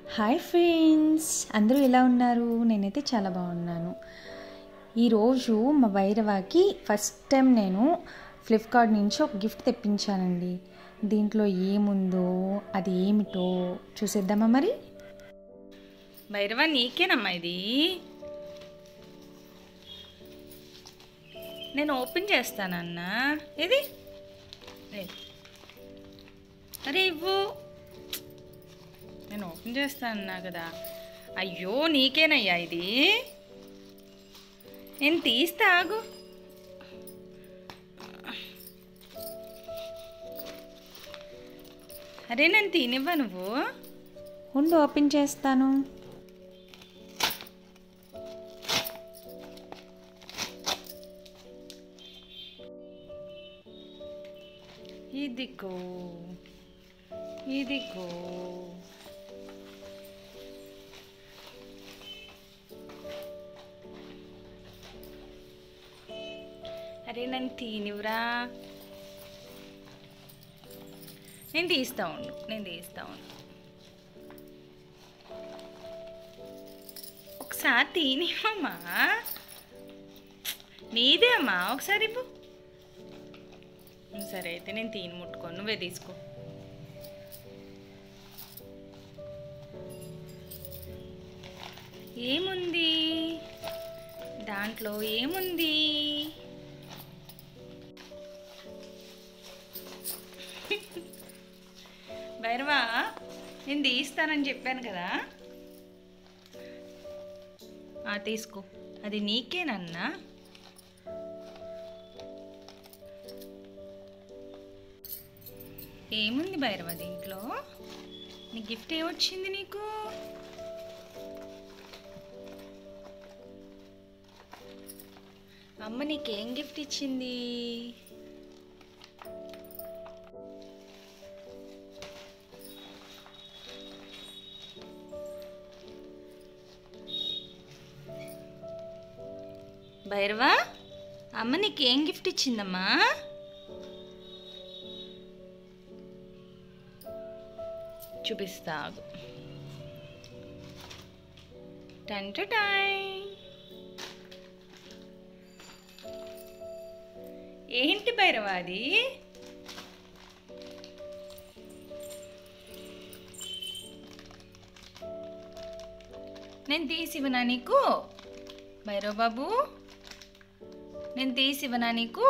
Hi friends అందరూ ఎలా ఉన్నారు నేనైతే చాలా బాగున్నాను ఈరోజు మా వైరవాకి ఫస్ట్ టైం నేను ఫ్లిప్కార్ట్ నుంచి ఒక గిఫ్ట్ తెప్పించానండి దీంట్లో ఏముందో అది ఏమిటో చూసేద్దామా మరి భైరవ నీకేనమ్మా ఇది నేను ఓపెన్ చేస్తానన్నా ఇది ఏ. అరే ఇవ్వు నేను ఓపెన్ చేస్తానన్నా కదా అయ్యో నీకేనయ్యా ఇది నేను తీస్తా ఆగు అరే నేను తినివ్వ నువ్వు ఉండు ఓపెన్ చేస్తాను ఇదిగో ఇదిగో అరే నన్ను తీనివ్వరా నేను తీస్తా ఉండు నేను తీస్తా ఉండు ఒకసారి తీనివ్వమ్మా నీదే అమ్మా ఒకసారి ఇవ్వు సరే అయితే నేను తీని ముట్టుకోను నువ్వే తీసుకో ఏముంది దాంట్లో ఏముంది భైరవా నేను తీస్తానని చెప్పాను కదా ఆ, తీసుకో అది నీకేనన్నా ఏముంది భైరవ దీంట్లో నీ గిఫ్ట్ ఏమొచ్చింది నీకు అమ్మ నీకేం గిఫ్ట్ ఇచ్చింది భైరవ అమ్మ నీకేం గిఫ్ట్ ఇచ్చిందమ్మా చూపిస్తా ఆగు. టన్ టు టై. ఏంటి భైరవ అది నేను తీసివనా నీకు భైరవ్ బాబు నేను తీసివనా నీకు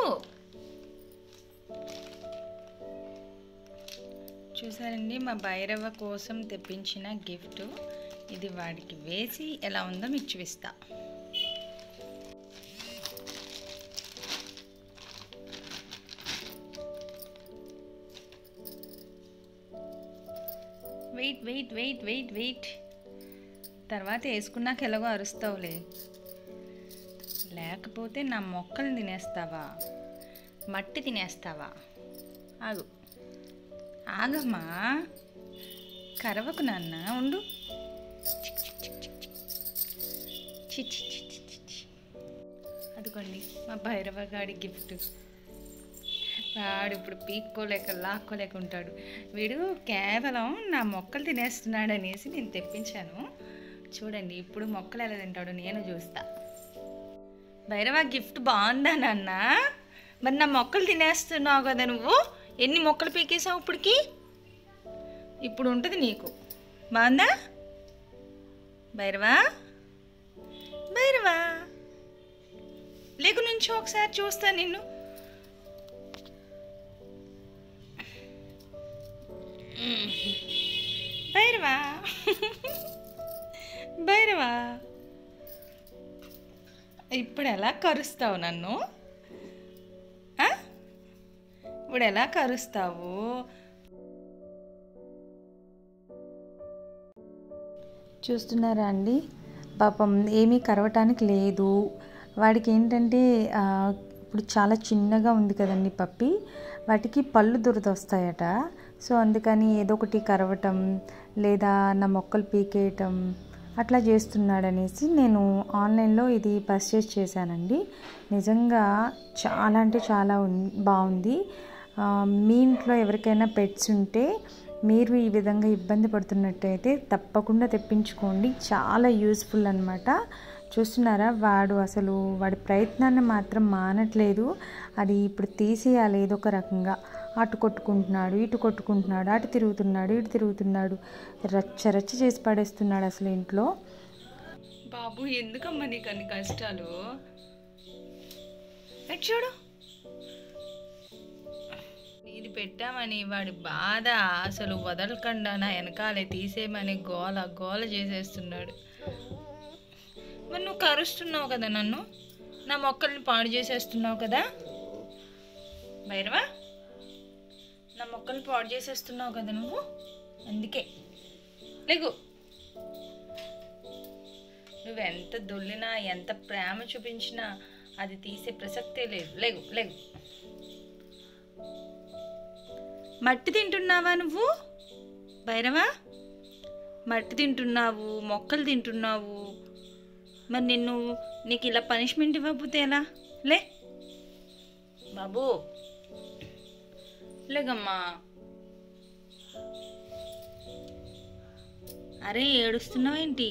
చూసారండి మా భైరవ కోసం తెప్పించిన గిఫ్ట్ ఇది వాడికి వేసి ఎలా ఉందో మీకు చూపిస్తా wait wait wait wait wait తర్వాత వేసుకున్నాక ఎలాగో అరుస్తావులే లేకపోతే నా మొక్కలు తినేస్తావా మట్టి తినేస్తావా ఆగు ఆగమ్మా కరవకు నాన్న ఉండు చి, చి, చి, చి, చి, చి. అదిగోండి మా భైరవ గాడి గిఫ్ట్ వాడు ఇప్పుడు పీక్కోలేక లాక్కోలేక ఉంటాడు వీడు కేవలం నా మొక్కలు తినేస్తున్నాడు అనేసి నేను తెప్పించాను చూడండి ఇప్పుడు మొక్కలు ఎలా తింటాడో నేను చూస్తా భైరవ గిఫ్ట్ బాగుందా నాన్న మరి నా మొక్కలు తినేస్తున్నావు కదా నువ్వు ఎన్ని మొక్కలు పీకేసావు ఇప్పటికి ఇప్పుడు ఉంటుంది నీకు బాగుందా భైరవా భైరవా లేకు నుంచి ఒకసారి చూస్తా నిన్ను భైరవా భైరవా ఇప్పుడు ఎలా కరుస్తావు నన్ను ఆ? ఇప్పుడు ఎలా కరుస్తావు చూస్తున్నారా అండి పాపం ఏమీ కరవటానికి లేదు వాడికి ఏంటంటే ఆ, ఇప్పుడు చాలా చిన్నగా ఉంది కదండి పప్పి వాటికి పళ్ళు దురదొస్తాయట సో అందుకని ఏదో ఒకటి కరవటం లేదా నా మొక్కలు పీకేయటం అట్లా చేస్తున్నాడనేసి నేను ఆన్లైన్లో ఇది పర్చేస్ చేశానండి నిజంగా చాలా అంటే చాలా ఉన్- బాగుంది ఆ, మీ ఇంట్లో ఎవరికైనా పెట్స్ ఉంటే మీరు ఈ విధంగా ఇబ్బంది పడుతున్నట్టయితే తప్పకుండా తెప్పించుకోండి చాలా యూస్ఫుల్ అనమాట చూస్తున్నారా వాడు అసలు వాడి ప్రయత్నాన్ని మాత్రం మానట్లేదు అది ఇప్పుడు తీసేయాలి ఏదో ఒక రకంగా అటు కొట్టుకుంటున్నాడు ఇటు కొట్టుకుంటున్నాడు అటు తిరుగుతున్నాడు ఇటు తిరుగుతున్నాడు రచ్చ రచ్చ చేసి పడేస్తున్నాడు అసలు ఇంట్లో బాబు ఎందుకమ్మా నీకు అన్ని కష్టాలు ఎటు చూడు ఇది పెట్టామని వాడి బాధ అసలు వదలకుండా నా వెనకాలే తీసేయమని గోల గోల చేసేస్తున్నాడు మరి నువ్వు కరుస్తున్నావు కదా నన్ను నా మొక్కల్ని పాడు చేసేస్తున్నావు కదా భైరవా నా మొక్కల్ని పాడు చేసేస్తున్నావు కదా నువ్వు అందుకే లేగు నువ్వు ఎంత దొల్లినా ఎంత ప్రేమ చూపించినా అది తీసే ప్రసక్తే లేదు లేగు లేగు మట్టి తింటున్నావా నువ్వు భైరవా మట్టి తింటున్నావు మొక్కలు తింటున్నావు మరి నిన్ను నీకు ఇలా పనిష్మెంట్ ఇవ్వకపోతే ఎలా లే బాబు లేగమ్మా అరే ఏడుస్తున్నావేంటి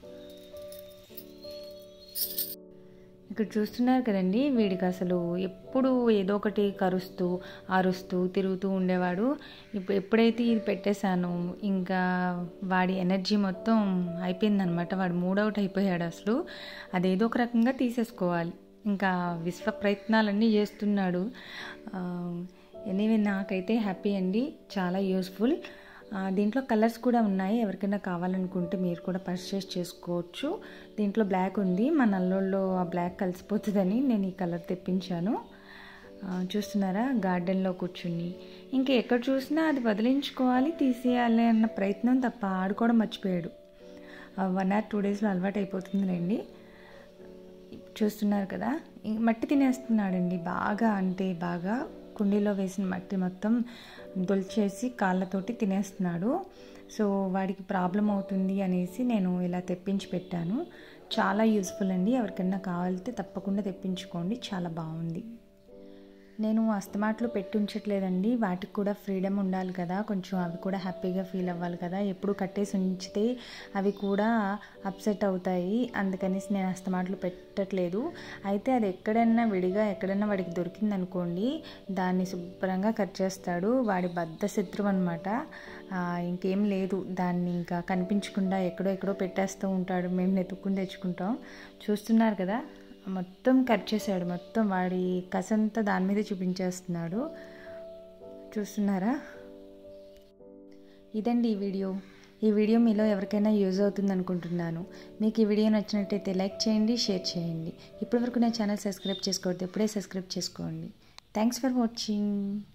ఇక్కడ చూస్తున్నారు కదండి వీడికి అసలు ఎప్పుడు ఏదో ఒకటి కరుస్తూ అరుస్తూ తిరుగుతూ ఉండేవాడు ఇప్పుడు ఎప్పుడైతే ఇది పెట్టేశానో ఇంకా వాడి ఎనర్జీ మొత్తం అయిపోయిందనమాట వాడు మూడౌట్ అయిపోయాడు అసలు అదేదో ఒక రకంగా తీసేసుకోవాలి ఇంకా విశ్వ ప్రయత్నాలన్నీ చేస్తున్నాడు ఎనీవే నాకైతే హ్యాపీ అండి చాలా యూస్ఫుల్ ఆ, దీంట్లో కలర్స్ కూడా ఉన్నాయి ఎవరికైనా కావాలనుకుంటే మీరు కూడా పర్చేస్ చేసుకోవచ్చు దీంట్లో బ్లాక్ ఉంది మా నల్లోల్లో ఆ బ్లాక్ కలిసిపోతుందని నేను ఈ కలర్ తెప్పించాను ఆ, చూస్తున్నారా గార్డెన్లో కూర్చుని ఇంకా ఎక్కడ చూసినా అది వదిలించుకోవాలి తీసేయాలి అన్న ప్రయత్నం తప్ప ఆడుకోవడం మర్చిపోయాడు వన్ ఆర్ టూ డేస్లో అలవాటు అయిపోతుందిలేండి చూస్తున్నారు కదా ఈ మట్టి తినేస్తున్నాడండి బాగా అంటే బాగా కుండీలో వేసిన మట్టి మొత్తం దొల్చేసి కాళ్ళతోటి తినేస్తున్నాడు సో వాడికి ప్రాబ్లం అవుతుంది అనేసి నేను ఇలా తెప్పించి పెట్టాను చాలా యూస్ఫుల్ అండి ఎవరికైనా కావాలితే తప్పకుండా తెప్పించుకోండి చాలా బాగుంది నేను అస్తమాట్లు పెట్టి ఉంచట్లేదండి వాటికి కూడా ఫ్రీడమ్ ఉండాలి కదా కొంచెం అవి కూడా హ్యాపీగా ఫీల్ అవ్వాలి కదా ఎప్పుడు కట్టేసి ఉంచితే అవి కూడా అప్సెట్ అవుతాయి అందుకనేసి నేను అస్తమాట్లు పెట్టట్లేదు అయితే అది ఎక్కడైనా విడిగా ఎక్కడైనా వాడికి దొరికింది అనుకోండి దాన్ని శుభ్రంగా కట్ చేస్తాడు వాడి బద్ద శత్రువు అనమాట ఇంకేం లేదు దాన్ని ఇంకా కనిపించకుండా ఎక్కడో ఎక్కడో పెట్టేస్తూ ఉంటాడు మేము నెతుక్కుని తెచ్చుకుంటాం చూస్తున్నారు కదా మొత్తం కట్ చేశాడు మొత్తం వాడి కసంతా దాని మీద చూపించేస్తున్నాడు చూస్తున్నారా ఇదండి ఈ వీడియో ఈ వీడియో మీలో ఎవరికైనా యూజ్ అవుతుంది అనుకుంటున్నాను మీకు ఈ వీడియో నచ్చినట్టయితే లైక్ చేయండి షేర్ చేయండి ఇప్పటివరకు నా ఛానల్ సబ్స్క్రైబ్ చేసుకోవద్దు ఇప్పుడే సబ్స్క్రైబ్ చేసుకోండి థ్యాంక్స్ ఫర్ వాచింగ్